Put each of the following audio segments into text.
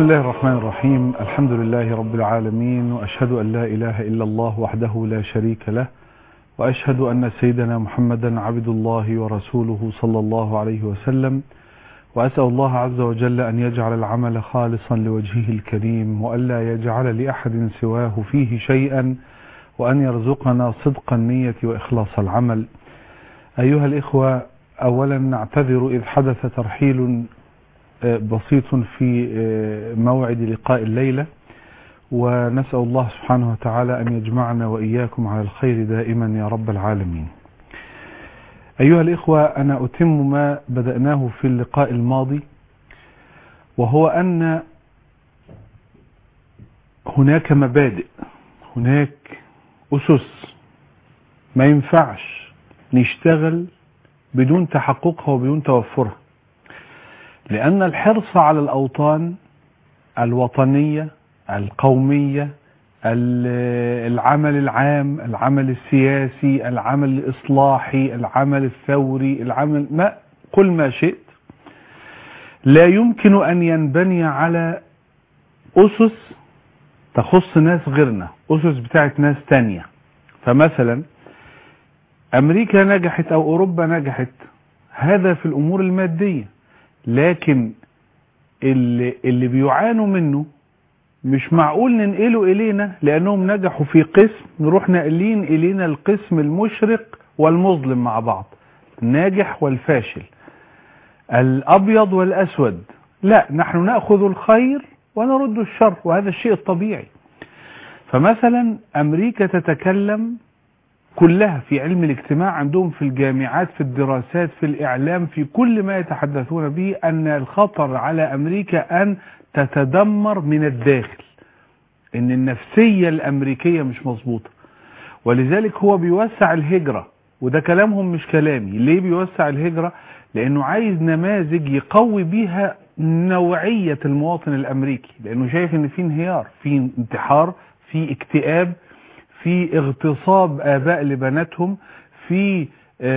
الله الرحمن الرحيم الحمد لله رب العالمين وأشهد أن لا إله إلا الله وحده لا شريك له وأشهد أن سيدنا محمدا عبد الله ورسوله صلى الله عليه وسلم وأسأل الله عز وجل أن يجعل العمل خالصا لوجهه الكريم وألا يجعل لأحد سواه فيه شيئا وأن يرزقنا صدق النية وإخلاص العمل أيها الإخوة أولا نعتذر إذ حدث ترحيل بسيط في موعد لقاء الليلة ونسأل الله سبحانه وتعالى أن يجمعنا وإياكم على الخير دائما يا رب العالمين أيها الإخوة أنا أتم ما بدأناه في اللقاء الماضي وهو أن هناك مبادئ هناك أسس ما ينفعش نشتغل بدون تحققها وبدون توفرها لأن الحرص على الأوطان الوطنية القومية العمل العام العمل السياسي العمل الإصلاحي العمل الثوري العمل ما كل ما شئت لا يمكن أن ينبني على أسس تخص ناس غيرنا أسس بتاعت ناس تانية فمثلا أمريكا نجحت أو أوروبا نجحت هذا في الأمور المادية لكن اللي, اللي بيعانوا منه مش معقول ننقله إلينا لأنهم نجحوا في قسم نروح ناقلين إلينا القسم المشرق والمظلم مع بعض الناجح والفاشل الأبيض والأسود لا نحن نأخذ الخير ونرد الشر وهذا الشيء الطبيعي فمثلا أمريكا تتكلم كلها في علم الاجتماع عندهم في الجامعات في الدراسات في الإعلام في كل ما يتحدثون به أن الخطر على أمريكا أن تتدمر من الداخل ان النفسية الامريكية مش مظبوطة ولذلك هو بيوسع الهجرة وده كلامهم مش كلامي ليه بيوسع الهجرة لانه عايز نماذج يقوي بيها نوعية المواطن الامريكي لانه شايف ان في انهيار في انتحار في اكتئاب في اغتصاب اباء لبناتهم في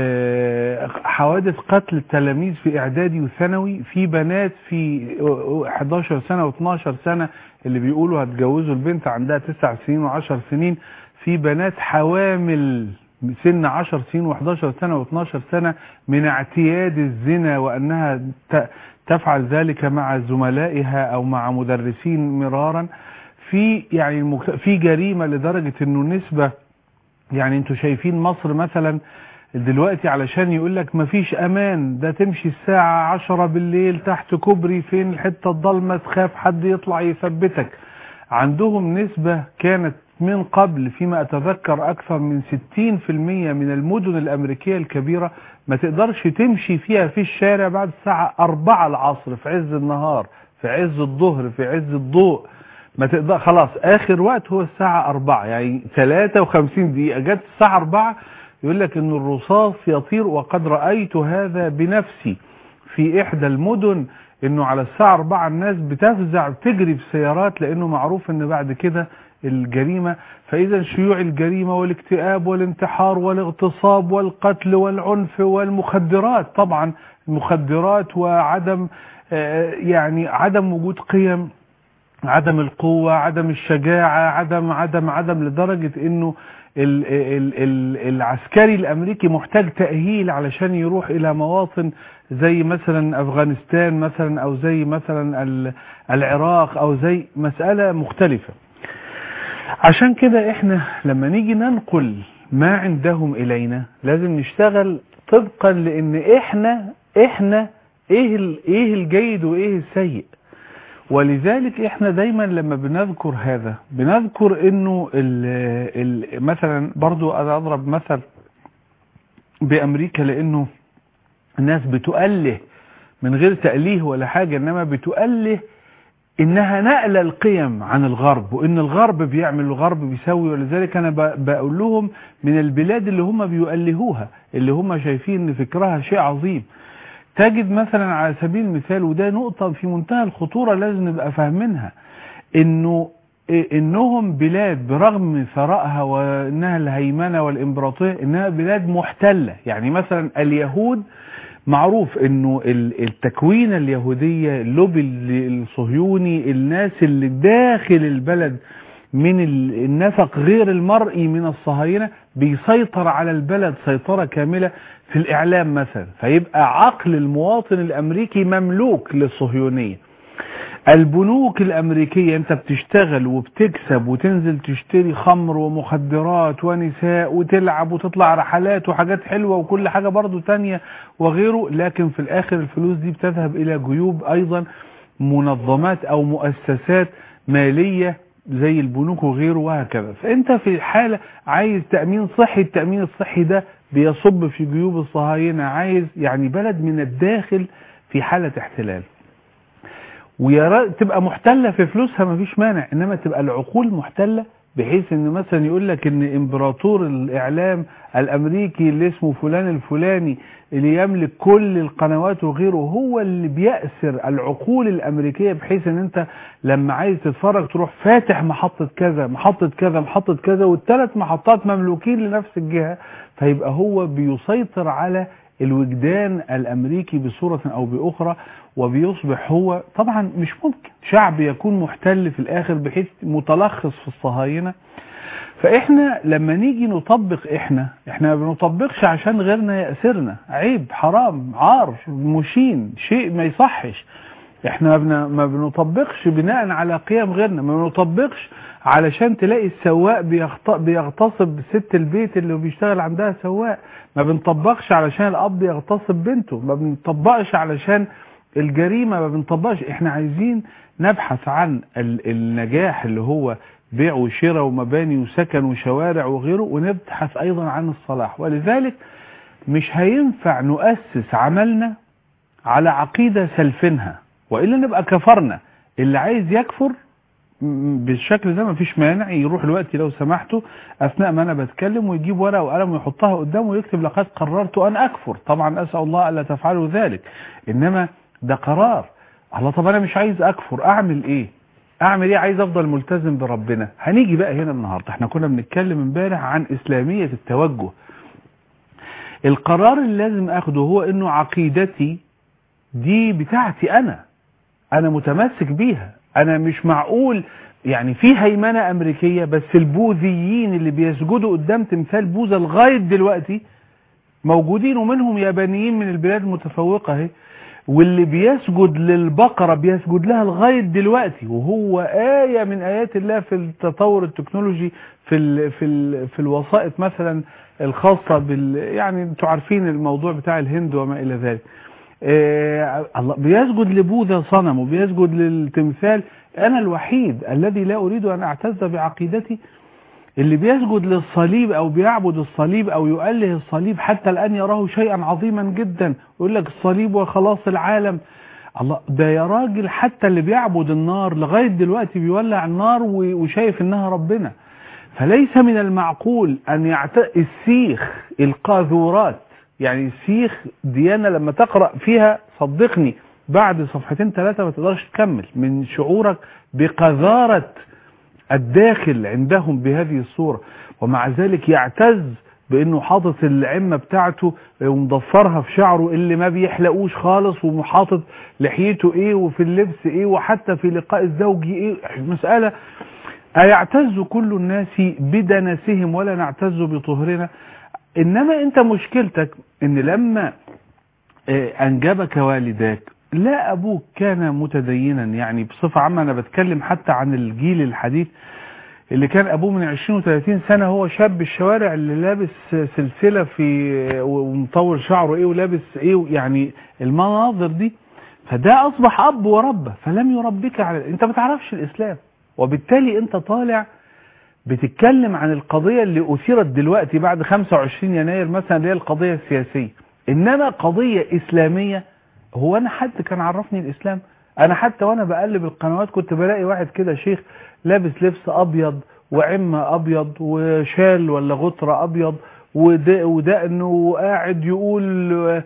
حوادث قتل التلاميذ في اعدادي وثانوي في بنات في 11 سنة و12 سنة اللي بيقولوا هتجوزوا البنت عندها 9 سنين و10 سنين في بنات حوامل سن 10 سنين و11 سنة و12 سنة من اعتياد الزنا وانها تفعل ذلك مع زملائها او مع مدرسين مرارا في يعني في جريمة لدرجة انه نسبة يعني انتوا شايفين مصر مثلا دلوقتي علشان يقول لك مفيش امان ده تمشي الساعة عشرة بالليل تحت كوبري فين الحتة الضلمة تخاف حد يطلع يثبتك عندهم نسبة كانت من قبل فيما اتذكر اكثر من 60% من المدن الامريكية الكبيرة ما تقدرش تمشي فيها في الشارع بعد الساعة 4 العصر في عز النهار في عز الظهر في عز الضوء ما تقدر خلاص اخر وقت هو الساعة 4 يعني 53 دقيقة جت الساعة 4 يقول لك ان الرصاص يطير وقد رأيت هذا بنفسي في احدى المدن انه على الساعة 4 الناس بتفزع تجري بسيارات لانه معروف ان بعد كده الجريمة فاذا شيوع الجريمة والاكتئاب والانتحار والاغتصاب والقتل والعنف والمخدرات طبعا المخدرات وعدم يعني عدم وجود قيم عدم القوة عدم الشجاعة عدم عدم عدم لدرجة انه ال ال ال العسكري الامريكي محتاج تأهيل علشان يروح الى مواطن زي مثلا افغانستان مثلا او زي مثلا العراق او زي مسألة مختلفة عشان كده احنا لما نيجي ننقل ما عندهم الينا لازم نشتغل طبقا لان احنا احنا ايه ايه الجيد وايه السيء ولذلك احنا دايما لما بنذكر هذا بنذكر انه ال ال مثلا برضو انا اضرب مثل بامريكا لانه الناس بتؤله من غير تأليه ولا حاجة انما بتؤله انها نقل القيم عن الغرب وان الغرب بيعمل الغرب بيسوي ولذلك انا بقول لهم من البلاد اللي هم بيؤلهوها اللي هم شايفين ان فكرها شيء عظيم تجد مثلا على سبيل المثال وده نقطة في منتهى الخطورة لازم نبقى فاهمينها انه انهم بلاد برغم ثرائها وانها الهيمنة والامبراطورية انها بلاد محتلة يعني مثلا اليهود معروف انه ال- التكوين اليهودية اللوبي ال- الصهيوني الناس اللي داخل البلد من ال- النفق غير المرئي من الصهاينة بيسيطر على البلد سيطرة كاملة في الإعلام مثلا فيبقى عقل المواطن الأمريكي مملوك للصهيونية البنوك الأمريكية أنت بتشتغل وبتكسب وتنزل تشتري خمر ومخدرات ونساء وتلعب وتطلع رحلات وحاجات حلوة وكل حاجة برضو تانية وغيره لكن في الآخر الفلوس دي بتذهب إلى جيوب أيضا منظمات أو مؤسسات مالية زي البنوك وغيره وهكذا فأنت في حالة عايز تأمين صحي التأمين الصحي ده بيصب في جيوب الصهاينة عايز يعني بلد من الداخل في حالة احتلال ويا را- تبقى محتلة في فلوسها مفيش مانع انما تبقى العقول محتلة بحيث ان مثلا يقول لك ان امبراطور الاعلام الامريكي اللي اسمه فلان الفلاني اللي يملك كل القنوات وغيره هو اللي بيأسر العقول الامريكية بحيث ان انت لما عايز تتفرج تروح فاتح محطة كذا محطة كذا محطة كذا والثلاث محطات مملوكين لنفس الجهة فيبقى هو بيسيطر على الوجدان الامريكي بصورة او باخرى وبيصبح هو طبعا مش ممكن شعب يكون محتل في الاخر بحيث متلخص في الصهاينة فاحنا لما نيجي نطبق احنا احنا ما بنطبقش عشان غيرنا يأسرنا عيب حرام عار مشين شيء ما يصحش احنا ما بن- ما بنطبقش بناء على قيم غيرنا ما بنطبقش علشان تلاقي السواق بيخط- بيغتصب ست البيت اللي بيشتغل عندها سواق ما بنطبقش علشان الاب يغتصب بنته ما بنطبقش علشان الجريمة ما بنطبقش احنا عايزين نبحث عن ال- النجاح اللي هو بيع وشراء ومباني وسكن وشوارع وغيره ونبحث ايضا عن الصلاح ولذلك مش هينفع نؤسس عملنا على عقيدة سلفنها وإلا نبقى كفرنا اللي عايز يكفر م- بالشكل ده مفيش مانع يروح دلوقتي لو سمحتوا اثناء ما انا بتكلم ويجيب ورقه وقلم ويحطها قدامه ويكتب لقد قررت ان اكفر طبعا اسال الله الا تفعلوا ذلك انما ده قرار الله طب انا مش عايز اكفر اعمل ايه اعمل ايه عايز افضل ملتزم بربنا هنيجي بقى هنا النهارده احنا كنا بنتكلم امبارح عن اسلاميه التوجه القرار اللي لازم اخده هو انه عقيدتي دي بتاعتي انا انا متمسك بيها انا مش معقول يعني في هيمنة امريكية بس البوذيين اللي بيسجدوا قدام تمثال بوذا لغاية دلوقتي موجودين ومنهم يابانيين من البلاد المتفوقة اهي واللي بيسجد للبقرة بيسجد لها لغاية دلوقتي وهو آية من آيات الله في التطور التكنولوجي في ال في ال في الوسائط مثلا الخاصة بال يعني انتوا عارفين الموضوع بتاع الهند وما إلى ذلك آه، الله بيسجد لبوذا صنم وبيسجد للتمثال انا الوحيد الذي لا اريد ان اعتز بعقيدتي اللي بيسجد للصليب او بيعبد الصليب او يؤله الصليب حتى الان يراه شيئا عظيما جدا ويقول لك الصليب وخلاص العالم الله ده يا راجل حتى اللي بيعبد النار لغايه دلوقتي بيولع النار و- وشايف انها ربنا فليس من المعقول ان يعت... السيخ القاذورات يعني السيخ ديانة لما تقرأ فيها صدقني بعد صفحتين ثلاثة ما تقدرش تكمل من شعورك بقذارة الداخل عندهم بهذه الصورة ومع ذلك يعتز بانه حاطط العمة بتاعته ومضفرها في شعره اللي ما بيحلقوش خالص وحاطط لحيته ايه وفي اللبس ايه وحتى في لقاء الزوجي ايه مسألة أيعتز كل الناس بدنسهم ولا نعتز بطهرنا إنما أنت مشكلتك إن لما آه، أنجبك والداك لا أبوك كان متدينا يعني بصفة عامة أنا بتكلم حتى عن الجيل الحديث اللي كان أبوه من 20 و30 سنة هو شاب الشوارع اللي لابس سلسلة في ومطول شعره إيه ولابس إيه يعني المناظر دي فده أصبح أب وربه فلم يربك على أنت ما تعرفش الإسلام وبالتالي أنت طالع بتتكلم عن القضية اللي أثيرت دلوقتي بعد 25 يناير مثلا اللي هي القضية السياسية إنما قضية إسلامية هو أنا حد كان عرفني الإسلام أنا حتى وأنا بقلب القنوات كنت بلاقي واحد كده شيخ لابس لبس أبيض وعمة أبيض وشال ولا غطرة أبيض ود- ودقنه وقاعد يقول آه،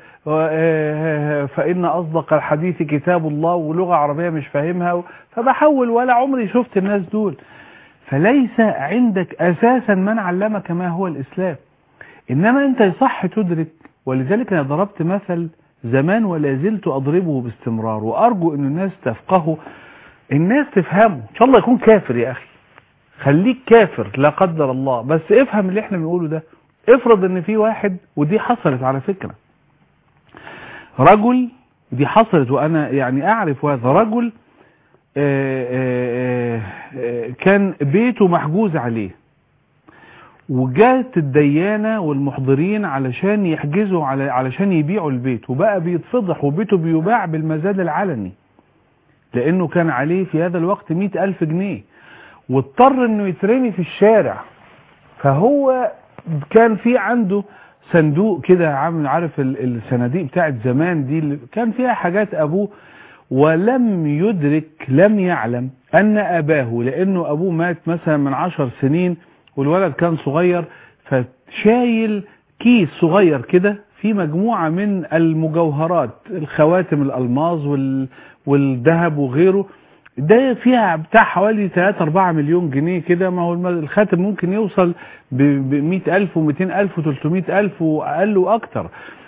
آه، فإن أصدق الحديث كتاب الله ولغة عربية مش فاهمها فبحول ولا عمري شفت الناس دول فليس عندك أساسا من علمك ما هو الإسلام إنما أنت يصح تدرك ولذلك أنا ضربت مثل زمان ولا زلت أضربه باستمرار وأرجو أن الناس تفقهه الناس تفهمه إن شاء الله يكون كافر يا أخي خليك كافر لا قدر الله بس افهم اللي احنا بنقوله ده افرض ان في واحد ودي حصلت على فكرة رجل دي حصلت وانا يعني اعرف هذا رجل آآ آآ آآ كان بيته محجوز عليه وجات الديانة والمحضرين علشان يحجزوا على علشان يبيعوا البيت وبقى بيتفضح وبيته بيباع بالمزاد العلني لانه كان عليه في هذا الوقت مئة الف جنيه واضطر انه يترمي في الشارع فهو كان في عنده صندوق كده عامل عارف الصناديق بتاعت زمان دي اللي كان فيها حاجات ابوه ولم يدرك لم يعلم ان اباه لانه ابوه مات مثلا من عشر سنين والولد كان صغير فشايل كيس صغير كده في مجموعة من المجوهرات الخواتم الالماظ وال والذهب وغيره ده فيها بتاع حوالي 3 4 مليون جنيه كده ما هو الخاتم ممكن يوصل ب 100000 و200000 و300000 واقل واكتر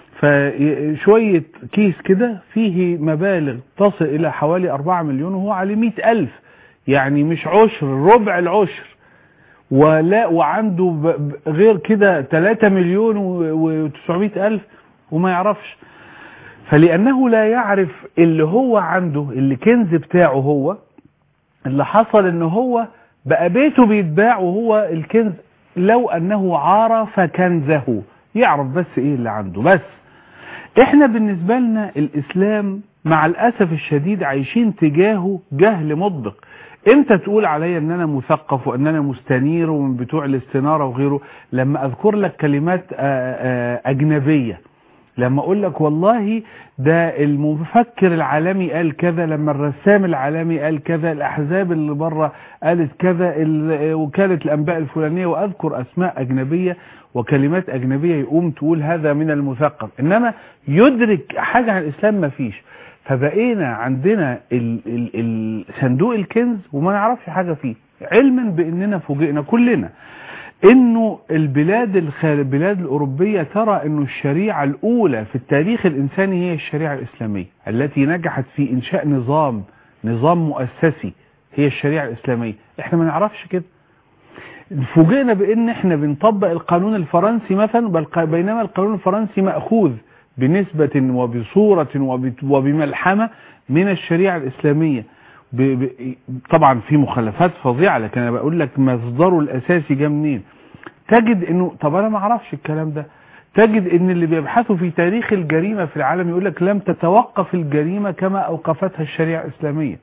فشوية كيس كده فيه مبالغ تصل الى حوالي 4 مليون وهو عليه 100000 يعني مش عشر ربع العشر ولا وعنده غير كده 3 مليون و900 الف وما يعرفش فلأنه لا يعرف اللي هو عنده اللي كنز بتاعه هو اللي حصل ان هو بقى بيته بيتباع وهو الكنز لو انه عرف كنزه يعرف بس ايه اللي عنده بس احنا بالنسبة لنا الاسلام مع الاسف الشديد عايشين تجاهه جهل مطبق انت تقول عليا ان انا مثقف وان انا مستنير ومن بتوع الاستنارة وغيره لما اذكر لك كلمات اجنبية لما اقول لك والله ده المفكر العالمي قال كذا لما الرسام العالمي قال كذا الاحزاب اللي بره قالت كذا وكالة الانباء الفلانية واذكر اسماء اجنبية وكلمات اجنبية يقوم تقول هذا من المثقف انما يدرك حاجة عن الاسلام ما فيش فبقينا عندنا ال ال ال صندوق الكنز وما نعرفش حاجة فيه علما باننا فوجئنا كلنا انه البلاد الخارج البلاد الاوروبيه ترى انه الشريعه الاولى في التاريخ الانساني هي الشريعه الاسلاميه التي نجحت في انشاء نظام نظام مؤسسي هي الشريعه الاسلاميه احنا ما نعرفش كده فوجئنا بان احنا بنطبق القانون الفرنسي مثلا بينما القانون الفرنسي ماخوذ بنسبه وبصوره وبملحمه من الشريعه الاسلاميه ب... ب... طبعا في مخالفات فظيعه لكن انا بقول لك مصدره الاساسي جه منين تجد انه طب انا ما اعرفش الكلام ده تجد ان اللي بيبحثوا في تاريخ الجريمه في العالم يقول لك لم تتوقف الجريمه كما اوقفتها الشريعه الاسلاميه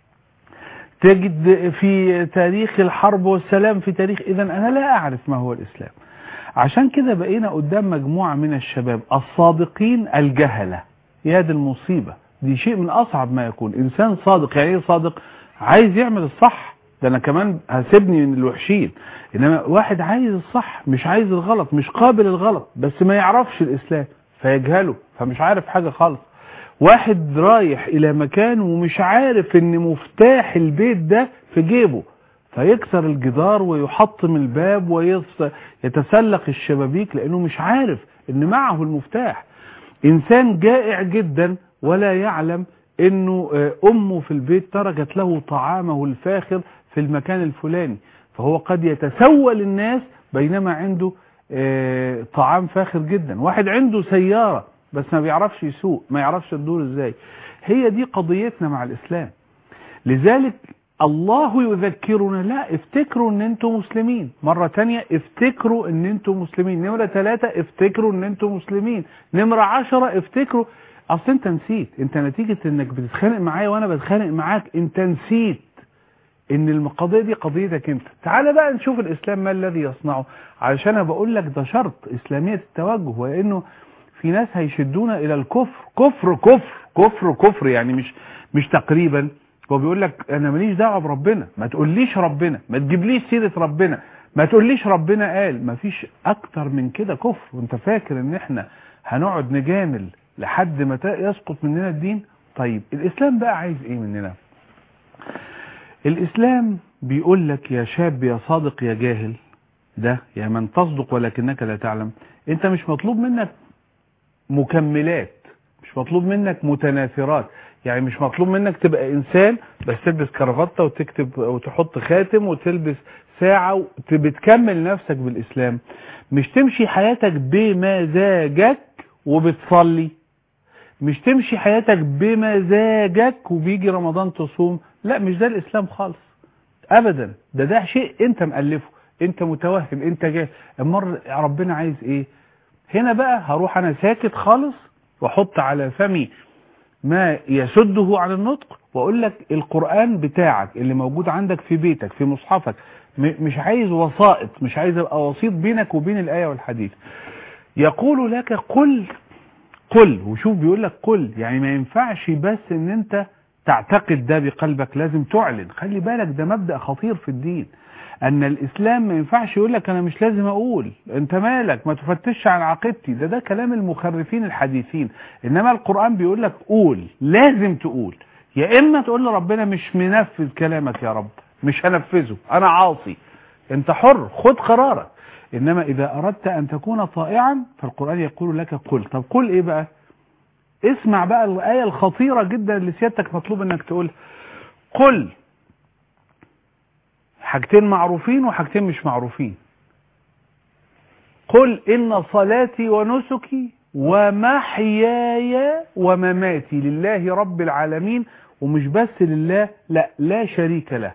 تجد في تاريخ الحرب والسلام في تاريخ اذا انا لا اعرف ما هو الاسلام عشان كده بقينا قدام مجموعه من الشباب الصادقين الجهله يا دي المصيبه دي شيء من اصعب ما يكون انسان صادق يعني ايه صادق عايز يعمل الصح ده انا كمان هسيبني من الوحشين انما واحد عايز الصح مش عايز الغلط مش قابل الغلط بس ما يعرفش الاسلام فيجهله فمش عارف حاجة خالص واحد رايح الى مكان ومش عارف ان مفتاح البيت ده في جيبه فيكسر الجدار ويحطم الباب ويتسلق الشبابيك لانه مش عارف ان معه المفتاح انسان جائع جدا ولا يعلم انه امه في البيت تركت له طعامه الفاخر في المكان الفلاني فهو قد يتسول الناس بينما عنده طعام فاخر جدا واحد عنده سيارة بس ما بيعرفش يسوق ما يعرفش تدور ازاي هي دي قضيتنا مع الاسلام لذلك الله يذكرنا لا افتكروا ان انتم مسلمين مرة تانية افتكروا ان انتم مسلمين نمرة ثلاثة افتكروا ان انتم مسلمين نمرة عشرة افتكروا اصل انت نسيت انت نتيجة انك بتتخانق معايا وانا بتخانق معاك انت نسيت ان القضية دي قضيتك انت تعال بقى نشوف الاسلام ما الذي يصنعه علشان انا بقول لك ده شرط اسلامية التوجه وانه في ناس هيشدونا الى الكفر كفر كفر كفر كفر يعني مش مش تقريبا هو بيقول لك انا ماليش دعوه بربنا ما تقوليش ربنا ما تجيبليش سيره ربنا ما تقوليش ربنا قال ما فيش اكتر من كده كفر وانت فاكر ان احنا هنقعد نجامل لحد ما يسقط مننا الدين طيب الاسلام بقى عايز ايه مننا الاسلام بيقول لك يا شاب يا صادق يا جاهل ده يا من تصدق ولكنك لا تعلم انت مش مطلوب منك مكملات مش مطلوب منك متناثرات يعني مش مطلوب منك تبقى انسان بس تلبس كرافته وتكتب وتحط خاتم وتلبس ساعة بتكمل نفسك بالاسلام مش تمشي حياتك بمزاجك وبتصلي مش تمشي حياتك بمزاجك وبيجي رمضان تصوم لا مش ده الاسلام خالص ابدا ده ده شيء انت مألفه انت متوهم انت جاي المر ربنا عايز ايه هنا بقى هروح انا ساكت خالص واحط على فمي ما يسده عن النطق واقول لك القرآن بتاعك اللي موجود عندك في بيتك في مصحفك مش عايز وسائط مش عايز ابقى وسيط بينك وبين الآية والحديث يقول لك قل قل وشوف بيقول لك قل يعني ما ينفعش بس ان انت تعتقد ده بقلبك لازم تعلن خلي بالك ده مبدأ خطير في الدين ان الاسلام ما ينفعش يقول لك انا مش لازم اقول انت مالك ما تفتش عن عقيدتي ده ده كلام المخرفين الحديثين انما القرآن بيقول لك قول لازم تقول يا اما تقول لربنا مش منفذ كلامك يا رب مش هنفذه انا عاصي انت حر خد قرارك انما اذا اردت ان تكون طائعا فالقرآن يقول لك قل طب قل ايه بقى اسمع بقى الآية الخطيرة جدا اللي سيادتك مطلوب انك تقول قل حاجتين معروفين وحاجتين مش معروفين قل إن صلاتي ونسكي ومحياي ومماتي لله رب العالمين ومش بس لله لا لا شريك له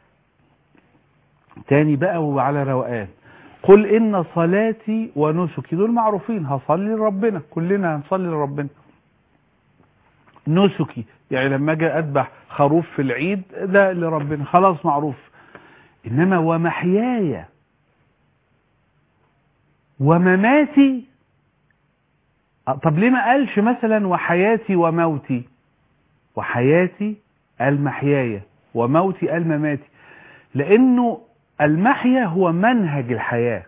تاني بقى وعلى روقان قل إن صلاتي ونسكي دول معروفين هصلي لربنا كلنا هنصلي لربنا نسكي يعني لما اجي اذبح خروف في العيد ده لربنا خلاص معروف انما ومحياي ومماتي طب ليه ما قالش مثلا وحياتي وموتي وحياتي قال محياي وموتي قال مماتي لانه المحيا هو منهج الحياة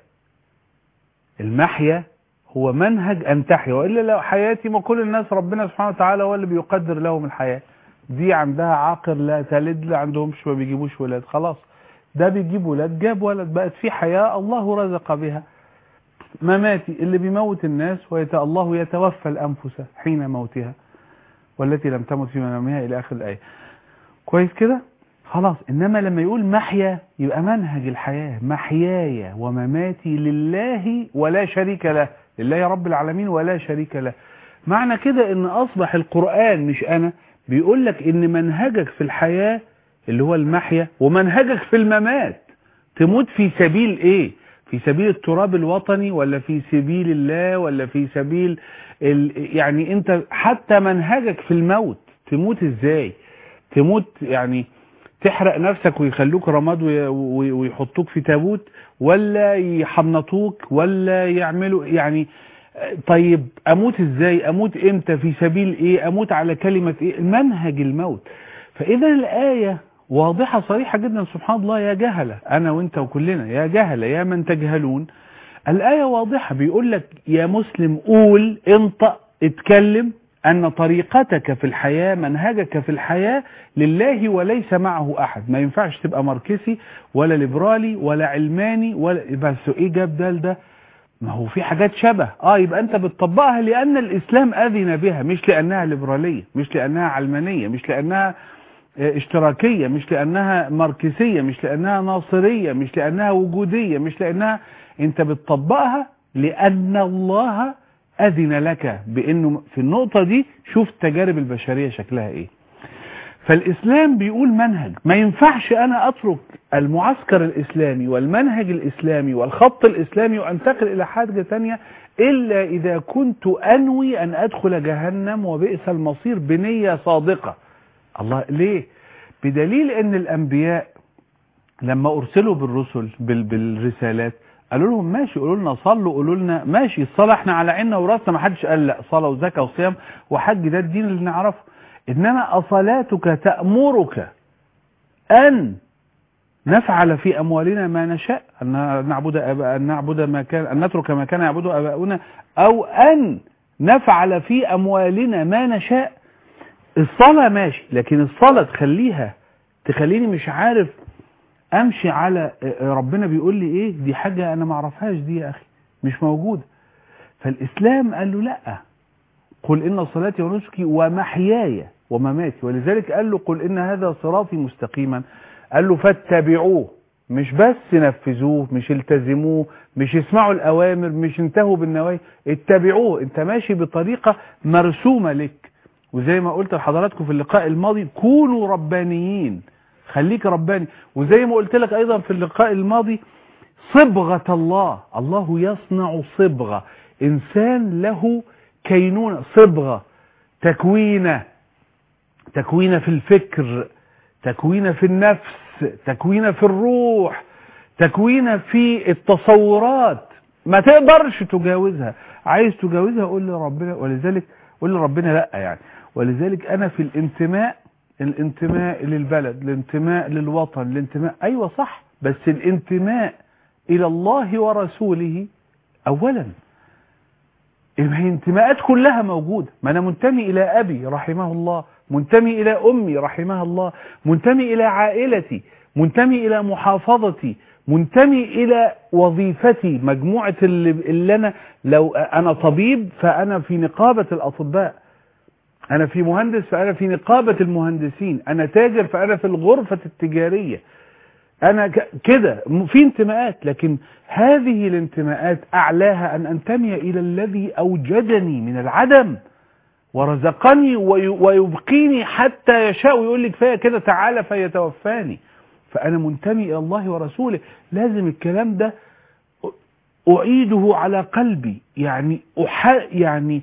المحيا هو منهج ان تحيا والا لو حياتي ما كل الناس ربنا سبحانه وتعالى هو اللي بيقدر لهم الحياة دي عندها عاقر لا تلد لا عندهمش ما بيجيبوش ولاد خلاص ده بيجيب ولاد جاب ولد بقت في حياة الله رزق بها مماتي اللي بيموت الناس ويت الله يتوفى الأنفس حين موتها والتي لم تمت في منامها إلى آخر الآية كويس كده خلاص إنما لما يقول محيا يبقى منهج الحياة محياي ومماتي لله ولا شريك له لله رب العالمين ولا شريك له معنى كده ان اصبح القرآن مش انا بيقول لك ان منهجك في الحياة اللي هو المحيا ومنهجك في الممات تموت في سبيل ايه في سبيل التراب الوطني ولا في سبيل الله ولا في سبيل ال... يعني انت حتى منهجك في الموت تموت ازاي تموت يعني تحرق نفسك ويخلوك رماد وي... وي... ويحطوك في تابوت ولا يحنطوك ولا يعملوا يعني طيب اموت ازاي اموت امتى في سبيل ايه اموت على كلمة ايه منهج الموت فاذا الاية واضحة صريحة جدا سبحان الله يا جهلة انا وانت وكلنا يا جهلة يا من تجهلون الاية واضحة بيقول لك يا مسلم قول انطق اتكلم ان طريقتك في الحياة منهجك في الحياة لله وليس معه احد ما ينفعش تبقى ماركسي ولا ليبرالي ولا علماني ولا بس ايه جاب ده ده ما هو في حاجات شبه اه يبقى انت بتطبقها لان الاسلام اذن بها مش لانها ليبرالية مش لانها علمانية مش لانها اشتراكية مش لانها ماركسية مش لانها ناصرية مش لانها وجودية مش لانها انت بتطبقها لان الله اذن لك بانه في النقطة دي شوف التجارب البشرية شكلها ايه فالاسلام بيقول منهج ما ينفعش انا اترك المعسكر الاسلامي والمنهج الاسلامي والخط الاسلامي وانتقل الى حاجة تانية الا اذا كنت انوي ان ادخل جهنم وبئس المصير بنية صادقة الله ليه بدليل ان الانبياء لما ارسلوا بالرسل بال بالرسالات قالوا لهم ماشي قولوا لنا صلوا قولوا لنا ماشي الصلاة احنا على عيننا وراسنا ما حدش قال لا صلاة وزكاة وصيام وحج ده الدين اللي نعرفه انما اصلاتك تأمرك ان نفعل في اموالنا ما نشاء ان نعبد أبا ان نعبد ما كان ان نترك ما كان يعبده اباؤنا او ان نفعل في اموالنا ما نشاء الصلاة ماشي لكن الصلاة تخليها تخليني مش عارف امشي على ربنا بيقول لي ايه دي حاجة انا ما اعرفهاش دي يا اخي مش موجودة فالاسلام قال له لا قل إن صلاتي ونسكي ومحياي ومماتي ولذلك قال له قل إن هذا صراطي مستقيما قال له فاتبعوه مش بس نفذوه مش التزموه مش اسمعوا الأوامر مش انتهوا بالنواهي اتبعوه انت ماشي بطريقة مرسومة لك وزي ما قلت لحضراتكم في اللقاء الماضي كونوا ربانيين خليك رباني وزي ما قلت لك أيضا في اللقاء الماضي صبغة الله الله يصنع صبغة إنسان له كينونة صبغة تكوينة تكوينة في الفكر تكوينة في النفس تكوينة في الروح تكوينة في التصورات ما تقدرش تجاوزها عايز تجاوزها قول لربنا ولذلك قول لربنا لا يعني ولذلك أنا في الانتماء الانتماء للبلد الانتماء للوطن الانتماء أيوة صح بس الانتماء إلى الله ورسوله أولا الانتماءات كلها موجودة ما أنا منتمي إلى أبي رحمه الله منتمي إلى أمي رحمها الله منتمي إلى عائلتي منتمي إلى محافظتي منتمي إلى وظيفتي مجموعة اللي, اللي أنا لو أنا طبيب فأنا في نقابة الأطباء أنا في مهندس فأنا في نقابة المهندسين أنا تاجر فأنا في الغرفة التجارية أنا كده في انتماءات لكن هذه الانتماءات أعلاها أن أنتمي إلى الذي أوجدني من العدم ورزقني ويبقيني حتى يشاء ويقول لي كفايه كده تعالى فيتوفاني فأنا منتمي إلى الله ورسوله لازم الكلام ده أعيده على قلبي يعني أح... يعني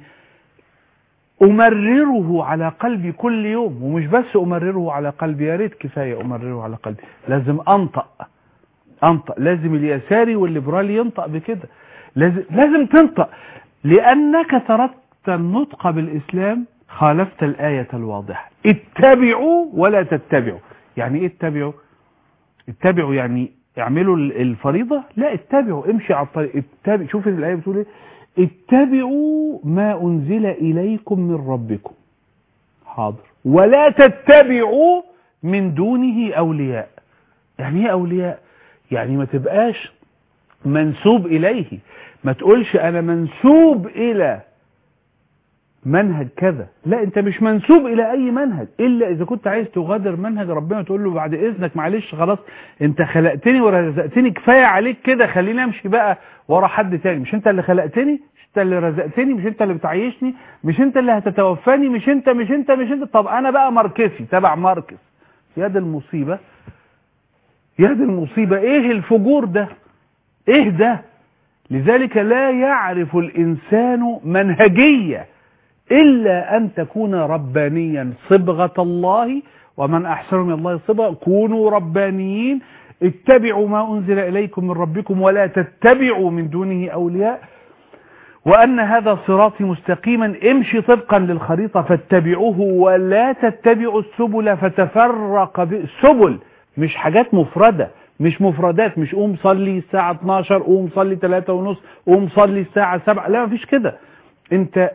أمرره على قلبي كل يوم ومش بس أمرره على قلبي يا ريت كفاية أمرره على قلبي لازم أنطق أنطق لازم اليساري والليبرالي ينطق بكده لازم لازم تنطق لأنك تركت النطق بالإسلام خالفت الآية الواضحة اتبعوا ولا تتبعوا يعني ايه اتبعوا اتبعوا يعني اعملوا الفريضة لا اتبعوا امشي على الطريق اتبع شوف الآية بتقول ايه اتبعوا ما أنزل إليكم من ربكم حاضر ولا تتبعوا من دونه أولياء يعني ايه أولياء يعني ما تبقاش منسوب إليه ما تقولش أنا منسوب إلى منهج كذا لا انت مش منسوب الى اي منهج الا اذا كنت عايز تغادر منهج ربنا تقول له بعد اذنك معلش خلاص انت خلقتني ورزقتني كفايه عليك كده خليني امشي بقى ورا حد تاني مش انت اللي خلقتني مش انت اللي رزقتني مش انت اللي بتعيشني مش انت اللي هتتوفاني مش انت مش انت مش انت طب انا بقى ماركسي تبع ماركس يا دي المصيبه يا دي المصيبه ايه الفجور ده ايه ده لذلك لا يعرف الانسان منهجيه إلا أن تكون ربانيا صبغة الله ومن أحسن من الله صبغة كونوا ربانيين اتبعوا ما أنزل إليكم من ربكم ولا تتبعوا من دونه أولياء وأن هذا صراطي مستقيما امشي طبقا للخريطة فاتبعوه ولا تتبعوا السبل فتفرق السبل مش حاجات مفردة مش مفردات مش قوم صلي الساعة 12 قوم صلي 3 ونص قوم صلي الساعة 7 لا مفيش كده انت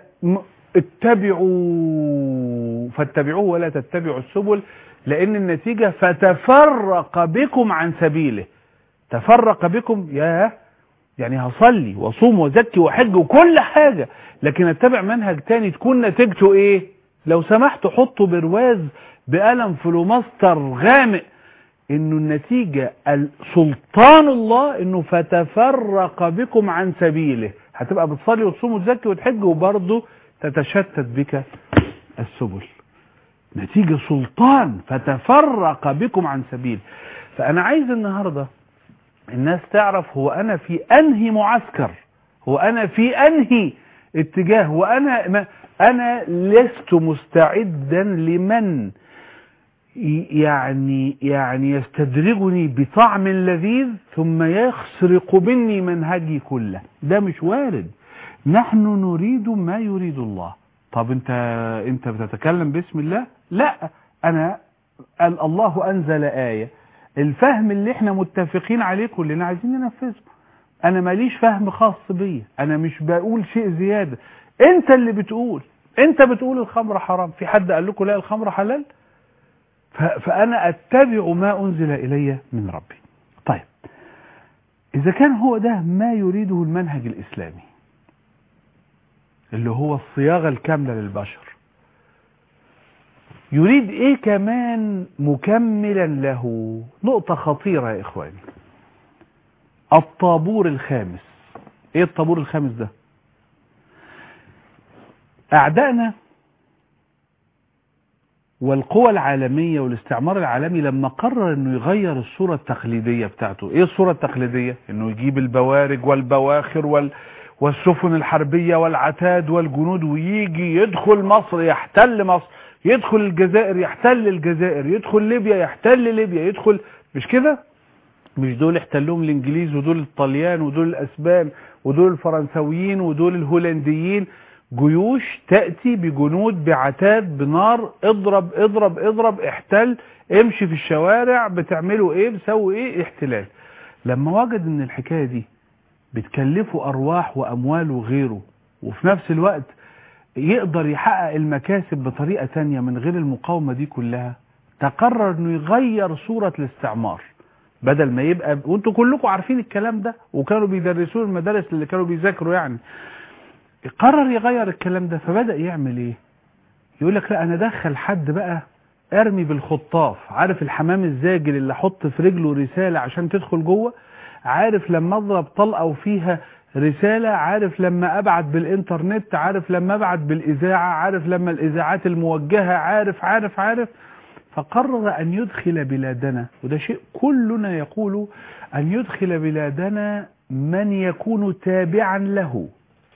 اتبعوا فاتبعوه ولا تتبعوا السبل لان النتيجة فتفرق بكم عن سبيله تفرق بكم يا يعني هصلي واصوم وزكي وحج وكل حاجة لكن اتبع منهج تاني تكون نتيجته ايه لو سمحت حطوا برواز بقلم فلوماستر غامق انه النتيجة سلطان الله انه فتفرق بكم عن سبيله هتبقى بتصلي وتصوم وتزكي وتحج وبرضه تتشتت بك السبل نتيجة سلطان فتفرق بكم عن سبيل فأنا عايز النهاردة الناس تعرف هو أنا في أنهي معسكر هو أنا في أنهي اتجاه وأنا ما أنا لست مستعدا لمن يعني يعني يستدرجني بطعم لذيذ ثم يخسرق مني منهجي كله ده مش وارد نحن نريد ما يريد الله طب انت انت بتتكلم باسم الله لا انا الله انزل آية الفهم اللي احنا متفقين عليه كلنا عايزين ننفذه انا ماليش فهم خاص بيا انا مش بقول شيء زيادة انت اللي بتقول انت بتقول الخمر حرام في حد قال لكم لا الخمر حلال فانا اتبع ما انزل الي من ربي طيب اذا كان هو ده ما يريده المنهج الاسلامي اللي هو الصياغة الكاملة للبشر يريد ايه كمان مكملا له نقطة خطيرة يا اخواني الطابور الخامس ايه الطابور الخامس ده اعدائنا والقوى العالمية والاستعمار العالمي لما قرر انه يغير الصورة التقليدية بتاعته ايه الصورة التقليدية انه يجيب البوارج والبواخر وال والسفن الحربية والعتاد والجنود ويجي يدخل مصر يحتل مصر يدخل الجزائر يحتل الجزائر يدخل ليبيا يحتل ليبيا يدخل مش كده مش دول احتلوهم الانجليز ودول الطليان ودول الاسبان ودول الفرنسويين ودول الهولنديين جيوش تأتي بجنود بعتاد بنار اضرب اضرب اضرب احتل امشي في الشوارع بتعملوا ايه بتسووا ايه احتلال لما وجد ان الحكاية دي بتكلفه ارواح واموال وغيره وفي نفس الوقت يقدر يحقق المكاسب بطريقة تانية من غير المقاومة دي كلها تقرر انه يغير صورة الاستعمار بدل ما يبقى وانتوا كلكم عارفين الكلام ده وكانوا بيدرسوه المدارس اللي كانوا بيذاكروا يعني قرر يغير الكلام ده فبدأ يعمل ايه يقول لك لا انا دخل حد بقى ارمي بالخطاف عارف الحمام الزاجل اللي احط في رجله رسالة عشان تدخل جوه عارف لما اضرب طلقة وفيها رسالة عارف لما ابعت بالانترنت عارف لما ابعت بالاذاعة عارف لما الاذاعات الموجهة عارف عارف عارف فقرر ان يدخل بلادنا وده شيء كلنا يقول ان يدخل بلادنا من يكون تابعا له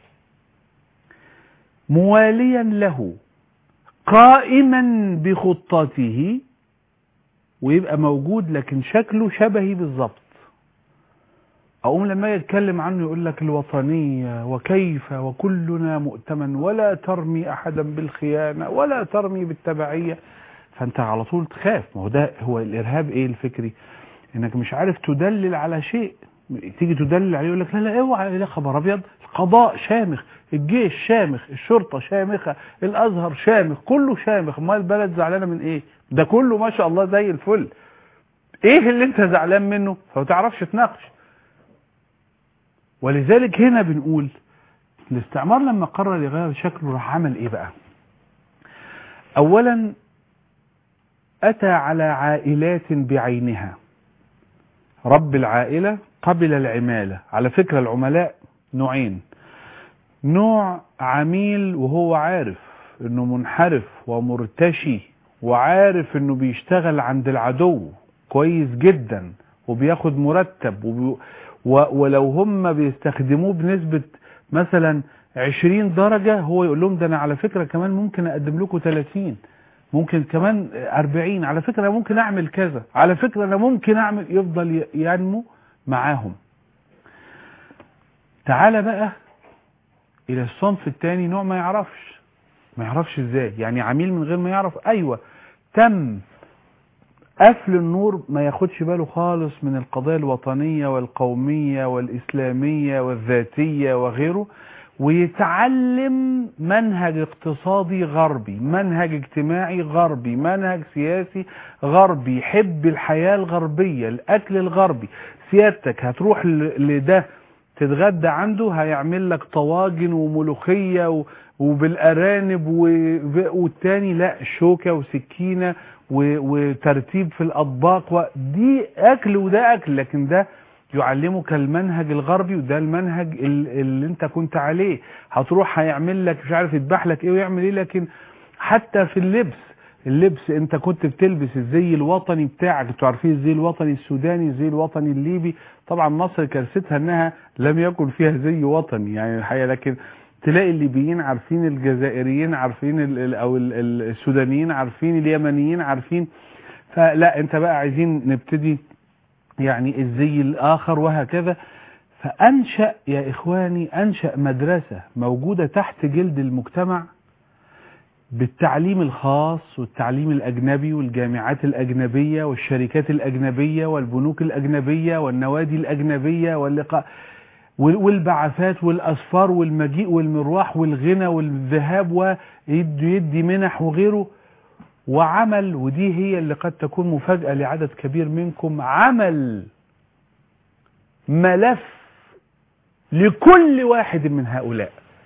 مواليا له قائما بخطته ويبقى موجود لكن شكله شبهي بالظبط اقوم لما يتكلم عنه يقول لك الوطنية وكيف وكلنا مؤتمن ولا ترمي احدا بالخيانة ولا ترمي بالتبعية فانت على طول تخاف ما هو ده هو الارهاب ايه الفكري انك مش عارف تدلل على شيء تيجي تدلل عليه يقول لك لا لا اوعى لا خبر ابيض القضاء شامخ الجيش شامخ الشرطة شامخة الازهر شامخ كله شامخ ما البلد زعلانة من ايه ده كله ما شاء الله زي الفل ايه اللي انت زعلان منه فما تعرفش تناقش ولذلك هنا بنقول الاستعمار لما قرر يغير شكله راح عمل ايه بقى اولا اتى على عائلات بعينها رب العائلة قبل العمالة على فكرة العملاء نوعين نوع عميل وهو عارف انه منحرف ومرتشي وعارف انه بيشتغل عند العدو كويس جدا وبياخد مرتب وبي... و... ولو هم بيستخدموه بنسبة مثلا 20 درجة هو يقول لهم ده انا على فكرة كمان ممكن اقدم لكم 30 ممكن كمان 40 على فكرة أنا ممكن اعمل كذا على فكرة انا ممكن اعمل يفضل ينمو معاهم تعال بقى الى الصنف الثاني نوع ما يعرفش ما يعرفش ازاي يعني عميل من غير ما يعرف ايوه تم قفل النور ما ياخدش باله خالص من القضايا الوطنية والقومية والإسلامية والذاتية وغيره ويتعلم منهج اقتصادي غربي منهج اجتماعي غربي منهج سياسي غربي يحب الحياة الغربية الأكل الغربي سيادتك هتروح لده تتغدى عنده هيعمل لك طواجن وملوخية وبالأرانب والتاني لا شوكة وسكينة وترتيب في الأطباق دي أكل وده أكل لكن ده يعلمك المنهج الغربي وده المنهج اللي انت كنت عليه هتروح هيعمل لك مش عارف يذبح لك ايه ويعمل ايه لكن حتى في اللبس اللبس انت كنت بتلبس الزي الوطني بتاعك انتوا عارفين الزي الوطني السوداني الزي الوطني الليبي طبعا مصر كارثتها انها لم يكن فيها زي وطني يعني الحقيقه لكن تلاقي الليبيين عارفين الجزائريين عارفين ال ال او ال السودانيين عارفين اليمنيين عارفين فلا انت بقى عايزين نبتدي يعني الزي الآخر وهكذا فأنشأ يا إخواني أنشأ مدرسة موجودة تحت جلد المجتمع بالتعليم الخاص والتعليم الأجنبي والجامعات الأجنبية والشركات الأجنبية والبنوك الأجنبية والنوادي الأجنبية واللقاء والبعثات والأسفار والمجيء والمروح والغنى والذهاب ويدي يدي منح وغيره وعمل ودي هي اللي قد تكون مفاجأة لعدد كبير منكم عمل ملف لكل واحد من هؤلاء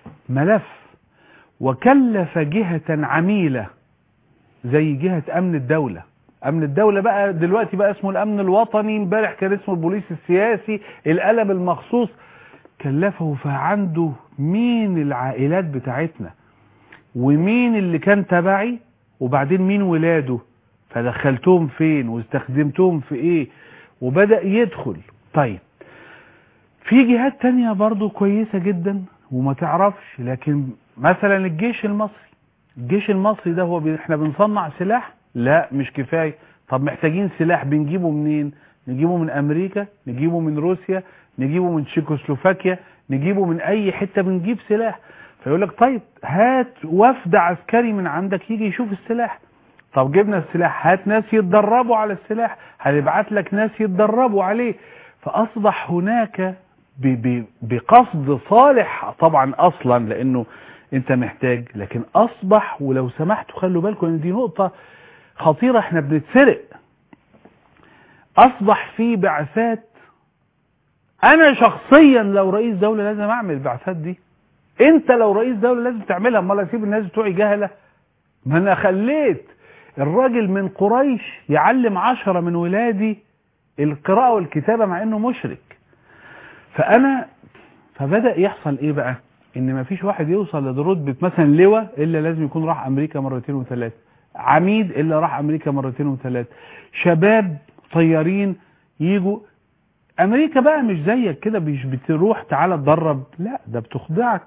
ملف وكلف جهة عميلة زي جهة امن الدولة امن الدولة بقى دلوقتي بقى اسمه الامن الوطني امبارح كان اسمه البوليس السياسي القلم المخصوص كلفه فعنده مين العائلات بتاعتنا ومين اللي كان تبعي وبعدين مين ولاده فدخلتهم فين واستخدمتهم في ايه وبدأ يدخل طيب في جهات تانية برضو كويسة جدا وما تعرفش لكن مثلا الجيش المصري الجيش المصري ده هو بي... احنا بنصنع سلاح لا مش كفاية طب محتاجين سلاح بنجيبه منين نجيبه من امريكا نجيبه من روسيا نجيبه من تشيكوسلوفاكيا نجيبه من اي حتة بنجيب سلاح فيقول لك طيب هات وفد عسكري من عندك يجي يشوف السلاح طب جبنا السلاح هات ناس يتدربوا على السلاح هنبعت لك ناس يتدربوا عليه فاصبح هناك ب ب بقصد صالح طبعا اصلا لانه انت محتاج لكن اصبح ولو سمحتوا خلوا بالكم ان دي نقطة خطيرة احنا بنتسرق اصبح في بعثات انا شخصيا لو رئيس دولة لازم اعمل البعثات دي انت لو رئيس دولة لازم تعملها امال اسيب الناس بتوعي جهلة ما انا خليت الراجل من قريش يعلم عشرة من ولادي القراءة والكتابة مع انه مشرك فانا فبدأ يحصل ايه بقى ان ما فيش واحد يوصل لرتبة مثلا لواء الا لازم يكون راح امريكا مرتين وثلاثة عميد الا راح امريكا مرتين وثلاثة شباب طيارين يجوا امريكا بقى مش زيك كده مش بتروح تعالى اتدرب لا ده بتخضعك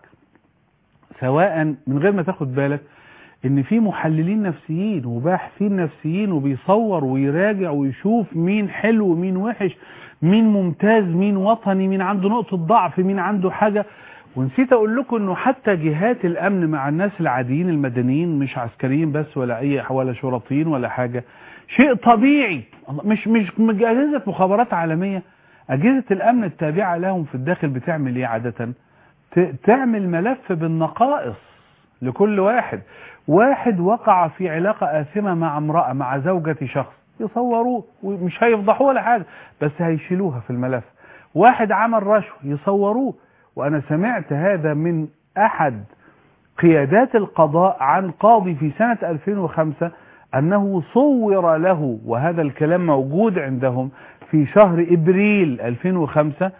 سواء من غير ما تاخد بالك ان في محللين نفسيين وباحثين نفسيين وبيصور ويراجع ويشوف مين حلو ومين وحش مين ممتاز مين وطني مين عنده نقطة ضعف مين عنده حاجة ونسيت اقول لكم انه حتى جهات الامن مع الناس العاديين المدنيين مش عسكريين بس ولا اي ولا شرطيين ولا حاجة شيء طبيعي مش مش اجهزة مخابرات عالمية اجهزة الامن التابعة لهم في الداخل بتعمل ايه عادة تعمل ملف بالنقائص لكل واحد واحد وقع في علاقة آثمة مع امرأة مع زوجة شخص يصوروه ومش هيفضحوه ولا حاجة بس هيشيلوها في الملف واحد عمل رشوة يصوروه وأنا سمعت هذا من أحد قيادات القضاء عن قاضي في سنة 2005 أنه صور له وهذا الكلام موجود عندهم في شهر إبريل 2005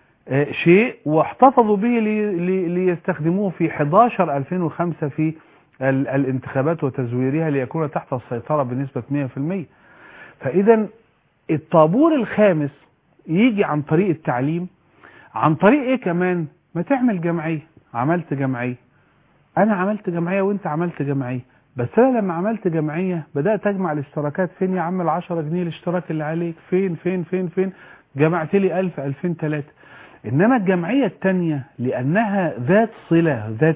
شيء واحتفظوا به ليستخدموه في 11 2005 في الانتخابات وتزويرها ليكون تحت السيطرة بنسبة 100% فإذا الطابور الخامس يجي عن طريق التعليم عن طريق ايه كمان ما تعمل جمعية عملت جمعية انا عملت جمعية وانت عملت جمعية بس انا لما عملت جمعية بدأت اجمع الاشتراكات فين يا عم العشرة جنيه الاشتراك اللي عليك فين فين فين فين جمعت لي الف الفين تلاتة انما الجمعية التانية لانها ذات صلة ذات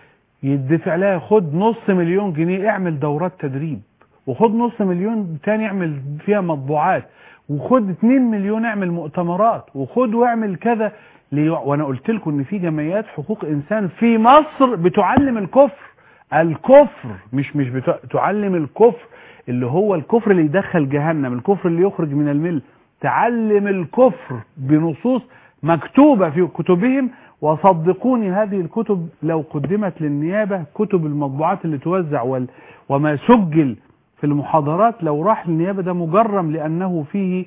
يدفع لها خد نص مليون جنيه اعمل دورات تدريب وخد نص مليون تاني اعمل فيها مطبوعات وخد 2 مليون اعمل مؤتمرات وخد واعمل كذا لي... وانا قلت لكم ان في جمعيات حقوق انسان في مصر بتعلم الكفر الكفر مش مش بت... تعلم الكفر اللي هو الكفر اللي يدخل جهنم الكفر اللي يخرج من المل تعلم الكفر بنصوص مكتوبة في كتبهم وصدقوني هذه الكتب لو قدمت للنيابة كتب المطبوعات اللي توزع وال... وما سجل في المحاضرات لو راح للنيابة ده مجرم لأنه فيه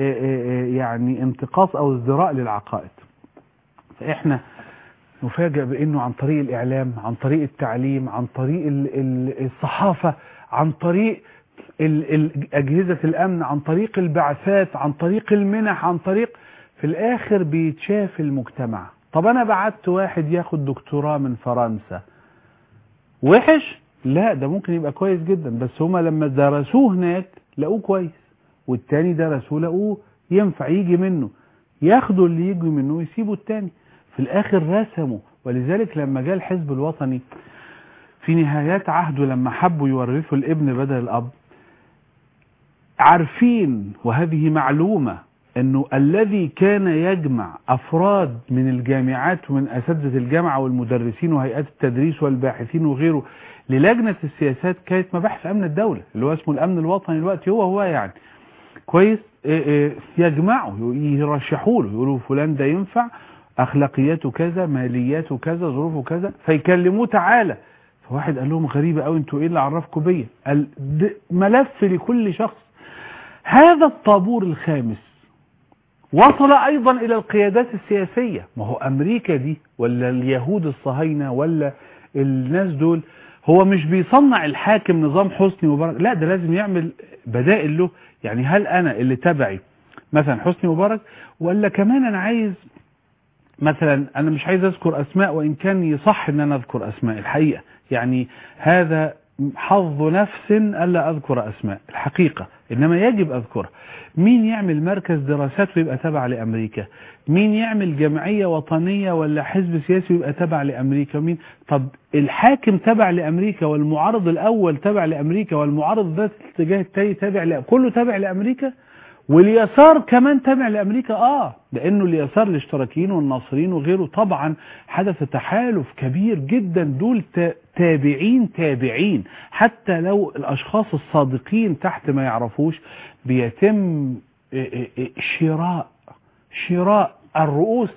يعني انتقاص أو ازدراء للعقائد فإحنا نفاجأ بأنه عن طريق الإعلام عن طريق التعليم عن طريق الصحافة عن طريق أجهزة الأمن عن طريق البعثات عن طريق المنح عن طريق في الآخر بيتشاف المجتمع طب أنا بعت واحد ياخد دكتوراه من فرنسا وحش لا ده ممكن يبقى كويس جدا بس هما لما درسوه هناك لقوه كويس والتاني درسوه لقوه ينفع يجي منه ياخدوا اللي يجي منه ويسيبوا التاني في الاخر رسموا ولذلك لما جاء الحزب الوطني في نهايات عهده لما حبوا يورثوا الابن بدل الاب عارفين وهذه معلومة انه الذي كان يجمع افراد من الجامعات ومن اساتذه الجامعه والمدرسين وهيئات التدريس والباحثين وغيره للجنه السياسات كانت مباحث امن الدوله اللي هو اسمه الامن الوطني دلوقتي هو هو يعني كويس يجمعوا يرشحوا له يقولوا فلان ده ينفع اخلاقياته كذا مالياته كذا ظروفه كذا فيكلموه تعالى فواحد قال لهم غريبة قوي انتوا ايه اللي عرفكم بيا قال د- ملف لكل شخص هذا الطابور الخامس وصل ايضا الى القيادات السياسية ما هو امريكا دي ولا اليهود الصهاينة ولا الناس دول هو مش بيصنع الحاكم نظام حسني مبارك لا ده لازم يعمل بدائل له يعني هل انا اللي تبعي مثلا حسني مبارك ولا كمان انا عايز مثلا انا مش عايز اذكر اسماء وان كان يصح ان انا اذكر اسماء الحقيقة يعني هذا حظ نفس الا اذكر اسماء الحقيقة انما يجب اذكرها مين يعمل مركز دراسات ويبقى تبع لامريكا مين يعمل جمعية وطنية ولا حزب سياسي ويبقى تبع لامريكا مين طب الحاكم تبع لامريكا والمعارض الاول تبع لامريكا والمعارض ذات الاتجاه التاني تابع ل... كله تابع لامريكا واليسار كمان تابع لامريكا اه لانه اليسار الاشتراكيين والناصرين وغيره طبعا حدث تحالف كبير جدا دول تا- تابعين تابعين حتى لو الاشخاص الصادقين تحت ما يعرفوش بيتم إيه إيه إيه شراء شراء الرؤوس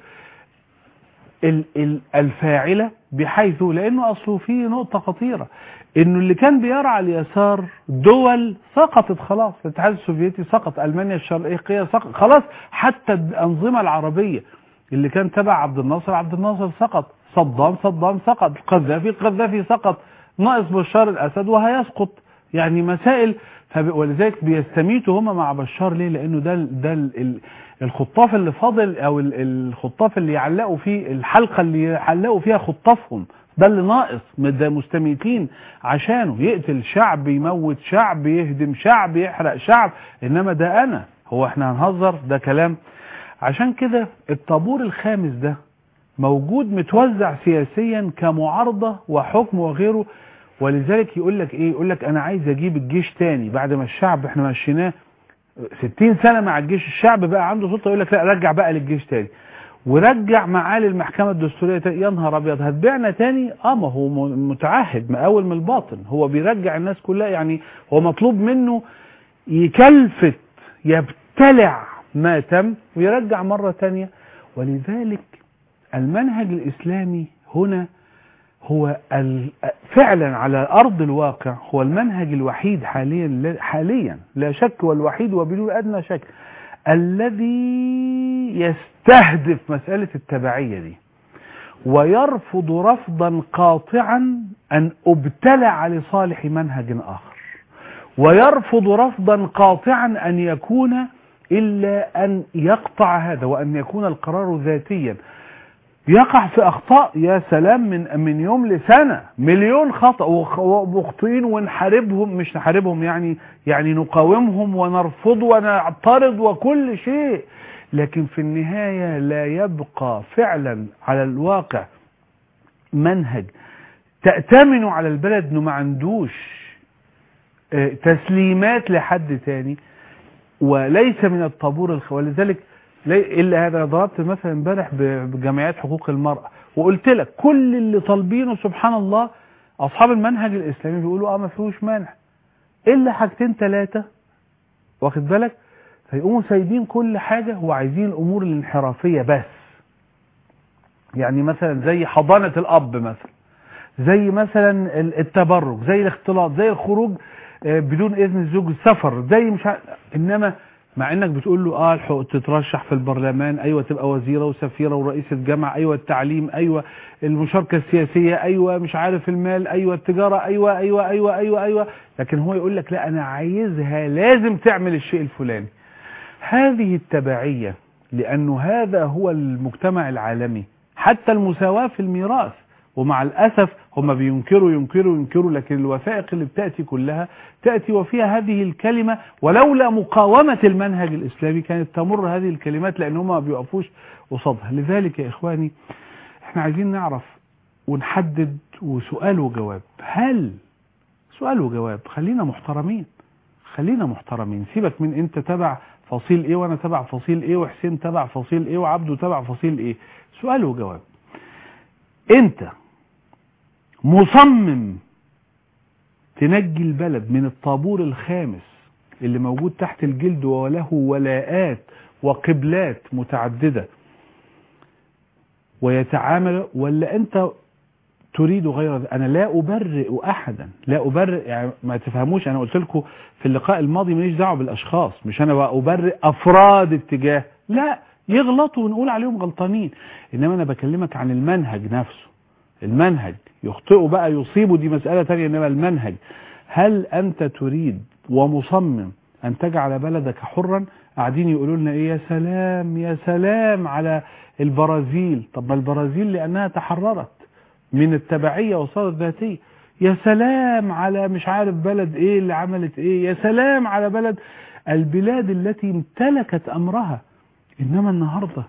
ال- ال- الفاعلة بحيث لانه اصله في نقطة خطيرة انه اللي كان بيرعى اليسار دول سقطت خلاص الاتحاد السوفيتي سقط المانيا الشرقية سقط خلاص حتى الانظمة العربية اللي كان تبع عبد الناصر عبد الناصر سقط صدام صدام سقط القذافي القذافي سقط ناقص بشار الاسد وهيسقط يعني مسائل فب... ولذلك بيستميتوا هم مع بشار ليه لانه ده ال- ده ال- ال- الخطاف اللي فاضل او ال- الخطاف اللي يعلقوا فيه الحلقه اللي يعلقوا فيها خطافهم ده اللي ناقص ده مستميتين عشانه يقتل شعب يموت شعب يهدم شعب يحرق شعب انما ده انا هو احنا هنهزر ده كلام عشان كده الطابور الخامس ده موجود متوزع سياسيا كمعارضة وحكم وغيره ولذلك يقول لك ايه يقول لك انا عايز اجيب الجيش تاني بعد ما الشعب احنا مشيناه 60 سنة مع الجيش الشعب بقى عنده سلطة يقول لك لا رجع بقى للجيش تاني ورجع معاه للمحكمة الدستورية تاني يا نهار ابيض هتبيعنا تاني اه ما هو م- متعهد مقاول من الباطن هو بيرجع الناس كلها يعني هو مطلوب منه يكلفت يبتلع ما تم ويرجع مرة تانية ولذلك المنهج الإسلامي هنا هو ال- فعلا على أرض الواقع هو المنهج الوحيد حاليا لا- حاليا لا شك والوحيد وبدون أدنى شك الذي يستهدف مسألة التبعية دي ويرفض رفضا قاطعا أن أبتلع لصالح منهج آخر ويرفض رفضا قاطعا أن يكون إلا أن يقطع هذا وأن يكون القرار ذاتيا يقع في أخطاء يا سلام من من يوم لسنة مليون خطأ وخ- ومخطئين ونحاربهم مش نحاربهم يعني يعني نقاومهم ونرفض ونعترض وكل شيء لكن في النهاية لا يبقى فعلا على الواقع منهج تأتمن على البلد انه ما عندوش آه، تسليمات لحد تاني وليس من الطابور الخ... ولذلك لي... الا هذا ضربت مثلا امبارح ب- بجمعيات حقوق المرأة وقلت لك كل اللي طالبينه سبحان الله اصحاب المنهج الاسلامي بيقولوا اه ما فيهوش مانع الا حاجتين ثلاثة واخد بالك فيقوموا سايبين كل حاجة وعايزين الامور الانحرافية بس يعني مثلا زي حضانة الاب مثلا زي مثلا ال- التبرج زي الاختلاط زي الخروج آه، بدون اذن الزوج السفر زي مش ع... انما مع انك بتقول له اه الحقوق تترشح في البرلمان ايوه تبقى وزيره وسفيره ورئيسه جامعه ايوه التعليم ايوه المشاركه السياسيه ايوه مش عارف المال ايوه التجاره ايوه ايوه ايوه ايوه ايوه لكن هو يقول لك لا انا عايزها لازم تعمل الشيء الفلاني هذه التبعيه لانه هذا هو المجتمع العالمي حتى المساواه في الميراث ومع الأسف هم بينكروا ينكروا ينكروا لكن الوثائق اللي بتأتي كلها تأتي وفيها هذه الكلمة ولولا مقاومة المنهج الإسلامي كانت تمر هذه الكلمات لأن هم ما بيقفوش قصادها لذلك يا إخواني احنا عايزين نعرف ونحدد وسؤال وجواب هل سؤال وجواب خلينا محترمين خلينا محترمين سيبك من انت تبع فصيل ايه وانا تبع فصيل ايه وحسين تبع فصيل ايه وعبده تبع فصيل ايه سؤال وجواب انت مصمم تنجي البلد من الطابور الخامس اللي موجود تحت الجلد وله ولاءات وقبلات متعددة ويتعامل ولا انت تريد غير ذلك انا لا ابرئ احدا لا ابرئ يعني ما تفهموش انا قلت لكم في اللقاء الماضي ماليش دعوه بالاشخاص مش انا بقى ابرئ افراد اتجاه لا يغلطوا ونقول عليهم غلطانين انما انا بكلمك عن المنهج نفسه المنهج يخطئوا بقى يصيبوا دي مسألة تانية انما المنهج هل انت تريد ومصمم ان تجعل بلدك حرا قاعدين يقولوا لنا ايه يا سلام يا سلام على البرازيل طب ما البرازيل لانها تحررت من التبعية وصارت ذاتية يا سلام على مش عارف بلد ايه اللي عملت ايه يا سلام على بلد البلاد التي امتلكت امرها انما النهاردة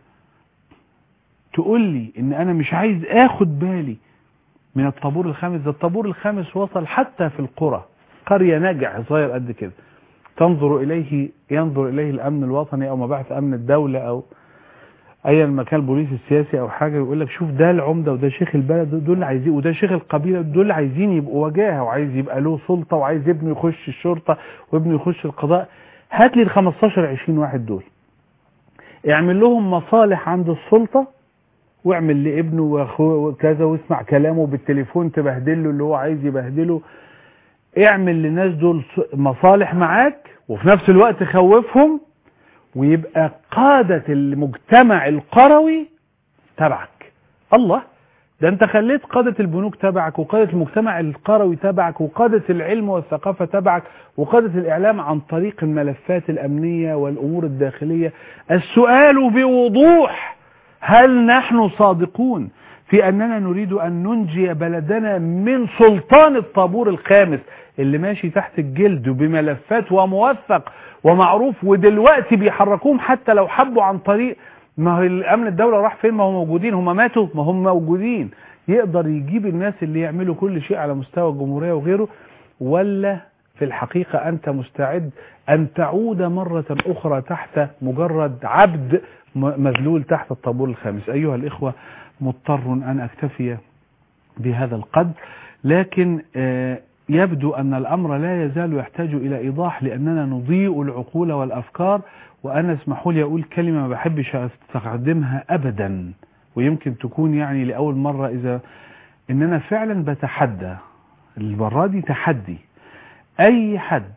تقول لي ان انا مش عايز اخد بالي من الطابور الخامس ده الطابور الخامس وصل حتى في القرى قرية نجع صغير قد كده تنظر اليه ينظر اليه الامن الوطني او مباحث امن الدولة او ايا مكان البوليس السياسي او حاجة يقول لك شوف ده العمدة وده شيخ البلد دول عايزين وده شيخ القبيلة دول عايزين يبقوا وجاهة وعايز يبقى له سلطة وعايز ابنه يخش الشرطة وابنه يخش القضاء هات لي ال 15 20 واحد دول اعمل لهم مصالح عند السلطة واعمل لابنه واخوه وكذا واسمع كلامه بالتليفون تبهدله اللي هو عايز يبهدله اعمل للناس دول مصالح معاك وفي نفس الوقت خوفهم ويبقى قادة المجتمع القروي تبعك الله ده انت خليت قادة البنوك تبعك وقادة المجتمع القروي تبعك وقادة العلم والثقافة تبعك وقادة الإعلام عن طريق الملفات الأمنية والأمور الداخلية السؤال بوضوح هل نحن صادقون في أننا نريد أن ننجي بلدنا من سلطان الطابور الخامس اللي ماشي تحت الجلد بملفات وموثق ومعروف ودلوقتي بيحركوهم حتى لو حبوا عن طريق ما هو الامن الدولة راح فين ما هم موجودين هم ماتوا ما هم موجودين يقدر يجيب الناس اللي يعملوا كل شيء على مستوى الجمهورية وغيره ولا في الحقيقة أنت مستعد أن تعود مرة أخرى تحت مجرد عبد مذلول تحت الطابور الخامس أيها الإخوة مضطر أن أكتفي بهذا القدر لكن يبدو أن الأمر لا يزال يحتاج إلى إيضاح لأننا نضيء العقول والأفكار وأنا اسمحوا لي أقول كلمة ما بحبش أستخدمها أبدا ويمكن تكون يعني لأول مرة إذا إننا فعلا بتحدى المرة دي تحدي أي حد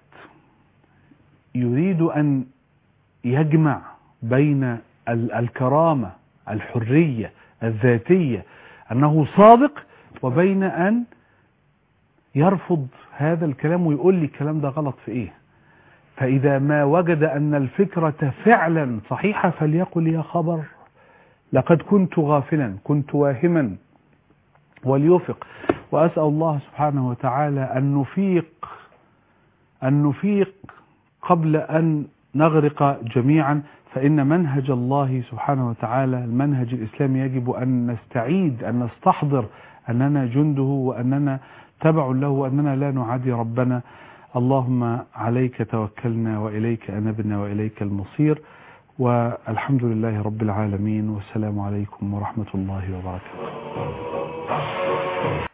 يريد أن يجمع بين الكرامة الحرية الذاتية أنه صادق وبين أن يرفض هذا الكلام ويقول لي الكلام ده غلط في ايه فاذا ما وجد ان الفكرة فعلا صحيحة فليقل يا خبر لقد كنت غافلا كنت واهما وليفق واسأل الله سبحانه وتعالى ان نفيق ان نفيق قبل ان نغرق جميعا فإن منهج الله سبحانه وتعالى المنهج الإسلامي يجب أن نستعيد أن نستحضر أننا جنده وأننا تبع له وأننا لا نعادي ربنا اللهم عليك توكلنا وإليك أنبنا وإليك المصير والحمد لله رب العالمين والسلام عليكم ورحمة الله وبركاته